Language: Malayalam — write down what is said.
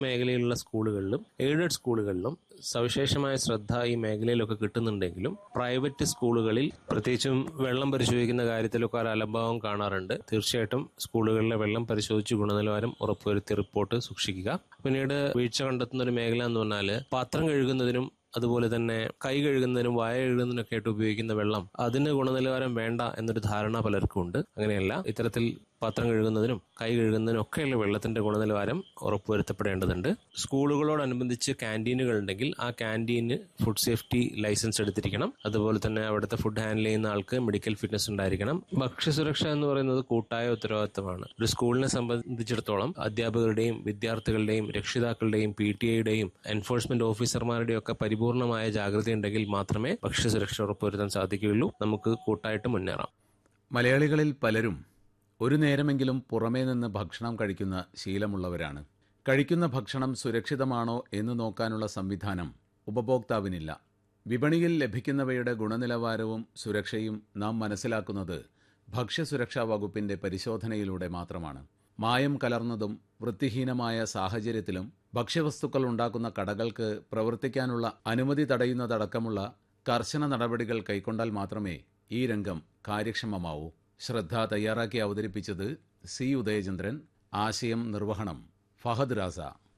മേഖലയിലുള്ള സ്കൂളുകളിലും എയ്ഡഡ് സ്കൂളുകളിലും സവിശേഷമായ ശ്രദ്ധ ഈ മേഖലയിലൊക്കെ കിട്ടുന്നുണ്ടെങ്കിലും പ്രൈവറ്റ് സ്കൂളുകളിൽ പ്രത്യേകിച്ചും വെള്ളം പരിശോധിക്കുന്ന കാര്യത്തിലൊക്കെ ഒരു അലംഭാവം കാണാറുണ്ട് തീർച്ചയായിട്ടും സ്കൂളുകളിലെ വെള്ളം പരിശോധിച്ച് ഗുണനിലവാരം ഉറപ്പുവരുത്തിയ റിപ്പോർട്ട് സൂക്ഷിക്കുക പിന്നീട് വീഴ്ച കണ്ടെത്തുന്ന ഒരു മേഖല എന്ന് പറഞ്ഞാൽ പാത്രം കഴുകുന്നതിനും അതുപോലെ തന്നെ കൈ കഴുകുന്നതിനും വായ കഴുകുന്നതിനൊക്കെ ആയിട്ട് ഉപയോഗിക്കുന്ന വെള്ളം അതിന് ഗുണനിലവാരം വേണ്ട എന്നൊരു ധാരണ പലർക്കും ഉണ്ട് അങ്ങനെയല്ല ഇത്തരത്തിൽ പാത്രം കഴുകുന്നതിനും കൈ കഴുകുന്നതിനും ഒക്കെയുള്ള വെള്ളത്തിന്റെ ഗുണനിലവാരം ഉറപ്പുവരുത്തപ്പെടേണ്ടതുണ്ട് സ്കൂളുകളോടനുബന്ധിച്ച് ക്യാൻറ്റീനുകൾ ഉണ്ടെങ്കിൽ ആ ക്യാൻറ്റീന് ഫുഡ് സേഫ്റ്റി ലൈസൻസ് എടുത്തിരിക്കണം അതുപോലെ തന്നെ അവിടുത്തെ ഫുഡ് ഹാൻഡിൽ ചെയ്യുന്ന ആൾക്ക് മെഡിക്കൽ ഫിറ്റ്നസ് ഉണ്ടായിരിക്കണം ഭക്ഷ്യസുരക്ഷ എന്ന് പറയുന്നത് കൂട്ടായ ഉത്തരവാദിത്തമാണ് ഒരു സ്കൂളിനെ സംബന്ധിച്ചിടത്തോളം അധ്യാപകരുടെയും വിദ്യാർത്ഥികളുടെയും രക്ഷിതാക്കളുടെയും പി ടി ഐയുടെയും എൻഫോഴ്സ്മെന്റ് ഓഫീസർമാരുടെയും ഒക്കെ പരിപൂർണമായ ജാഗ്രത ഉണ്ടെങ്കിൽ മാത്രമേ ഭക്ഷ്യസുരക്ഷ ഉറപ്പുവരുത്താൻ സാധിക്കുകയുള്ളൂ നമുക്ക് കൂട്ടായിട്ട് മുന്നേറാം മലയാളികളിൽ പലരും ഒരു നേരമെങ്കിലും പുറമേ നിന്ന് ഭക്ഷണം കഴിക്കുന്ന ശീലമുള്ളവരാണ് കഴിക്കുന്ന ഭക്ഷണം സുരക്ഷിതമാണോ എന്ന് നോക്കാനുള്ള സംവിധാനം ഉപഭോക്താവിനില്ല വിപണിയിൽ ലഭിക്കുന്നവയുടെ ഗുണനിലവാരവും സുരക്ഷയും നാം മനസ്സിലാക്കുന്നത് ഭക്ഷ്യസുരക്ഷാ വകുപ്പിന്റെ പരിശോധനയിലൂടെ മാത്രമാണ് മായം കലർന്നതും വൃത്തിഹീനമായ സാഹചര്യത്തിലും ഭക്ഷ്യവസ്തുക്കൾ ഉണ്ടാക്കുന്ന കടകൾക്ക് പ്രവർത്തിക്കാനുള്ള അനുമതി തടയുന്നതടക്കമുള്ള കർശന നടപടികൾ കൈക്കൊണ്ടാൽ മാത്രമേ ഈ രംഗം കാര്യക്ഷമമാവൂ ശ്രദ്ധ തയ്യാറാക്കി അവതരിപ്പിച്ചത് സി ഉദയചന്ദ്രൻ ആശയം നിർവഹണം ഫഹദ് രാസ